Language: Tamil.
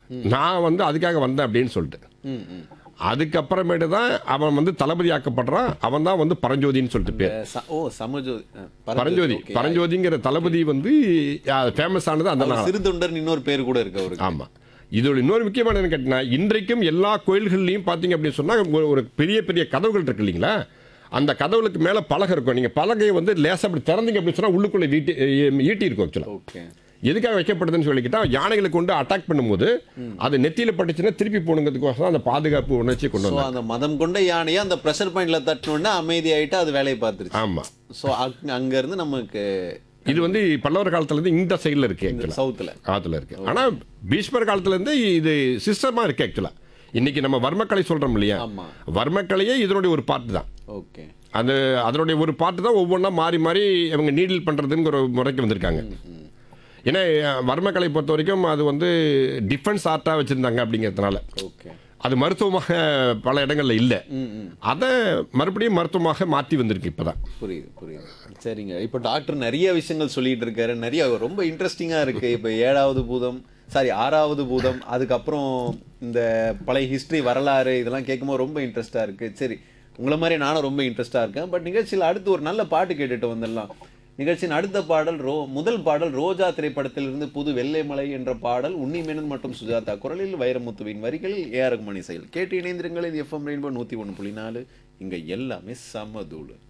நான் வந்து அதுக்காக வந்தேன் அப்படின்னு சொல்லிட்டு ம் ம் அதுக்கப்புறமேட்டு தான் அவன் வந்து தளபதி ஆக்கப்படுறான் அவன் தான் வந்து பரஞ்சோதின்னு சொல்லிட்டு பேர் அஹ் ச- ஓ சமஜோதி அஹ், பரஞ்சோதி okay. பரஞ்சோதிங்கிற தளபதி வந்து ஃபேமஸ் ஆனது அந்த அவர் நாள் சிறு தொண்டர் இன்னொரு பேர் கூட இருக்கு அவருக்கு ஆமா இதோட இன்னொரு முக்கியமான என்ன கேட்டினா இன்றைக்கும் எல்லா கோயில்கள்லையும் பார்த்தீங்க அப்படின்னு சொன்னா ஒரு- ஒரு பெரிய பெரிய கதவுகள் இருக்கு இல்லைங்களா அந்த கதவுகளுக்கு மேல பலகை இருக்கும் நீங்க பலகையை வந்து லேசா அப்படி திறந்தீங்க அப்படின்னு சொன்னா உள்ளுக்குள்ள வீட்டி ஈட்டி இருக்கும் ஆக்சுவலா ஓகே எதுக்காக வைக்கப்படுதுன்னு சொல்லிக்கிட்டா யானைகளை கொண்டு அட்டாக் பண்ணும்போது அது நெத்தியில பட்டுச்சுன்னா திருப்பி போகணுங்கிறதுக்கோசரம் அந்த பாதுகாப்பு உணர்ச்சி கொண்டு ஸோ வந்தாங்க அந்த மதம் கொண்ட யானையை அந்த ப்ரெஷர் பாயிண்ட்ல தட்டினோடனே அமைதியாயிட்டு அது வேலையை பார்த்துருச்சு ஆமா ஸோ அங்க இருந்து நமக்கு இது வந்து பல்லவர் காலத்துல இருந்து இந்த சைடுல இருக்கு ஆக்சுவலா சவுத்துல காலத்துல இருக்கு ஆனா பீஷ்மர் காலத்துல இருந்து இது சிஸ்டமா இருக்கு ஆக்சுவலா இன்னைக்கு நம்ம வர்மக்கலை சொல்றோம் இல்லையா ஆமா வர்மக்கலையே இதனுடைய ஒரு பார்ட் தான் ஓகே அது அதனுடைய ஒரு பார்ட் தான் ஒவ்வொன்றா மாறி மாறி இவங்க நீடில் பண்றதுங்கிற ஒரு முறைக்கு வந்திருக்காங்க ஏன்னா அஹ், வர்மக்கலை பொறுத்த வரைக்கும் அது வந்து டிஃபென்ஸ் ஆர்ட்டா வச்சிருந்தாங்க அப்படிங்கிறதுனால ஓகே அது மருத்துவமாக பல இடங்கள்ல இல்லை ம் ம் அதை மறுபடியும் மருத்துவமாக மாற்றி வந்திருக்கு இப்பதான் புரியுது புரியுது சரிங்க இப்போ டாக்டர் நிறைய விஷயங்கள் சொல்லிட்டு இருக்காரு நிறைய ரொம்ப இன்ட்ரெஸ்டிங்காக இருக்கு இப்போ ஏழாவது பூதம் சாரி ஆறாவது பூதம் அதுக்கப்புறம் இந்த பழைய ஹிஸ்டரி வரலாறு இதெல்லாம் கேட்கும்போது ரொம்ப இன்ட்ரெஸ்டாக இருக்கு சரி உங்களை மாதிரி நானும் ரொம்ப இன்ட்ரெஸ்டாக இருக்கேன் பட் நிகழ்ச்சியில் அடுத்து ஒரு நல்ல பாட்டு கேட்டுட்டு வந்துடலாம் நிகழ்ச்சியின் அடுத்த பாடல் ரோ முதல் பாடல் ரோஜா திரைப்படத்திலிருந்து புது வெள்ளைமலை என்ற பாடல் உன்னிமேனன் மற்றும் சுஜாதா குரலில் வைரமுத்துவின் வரிகளில் ஏஆர் மணி செயல் கேட்டு இணைந்திருங்கள் இது எஃப்எம் ரெயின்போ நூற்றி ஒன்று புள்ளி நாலு இங்கே எல்லாமே சமதூளு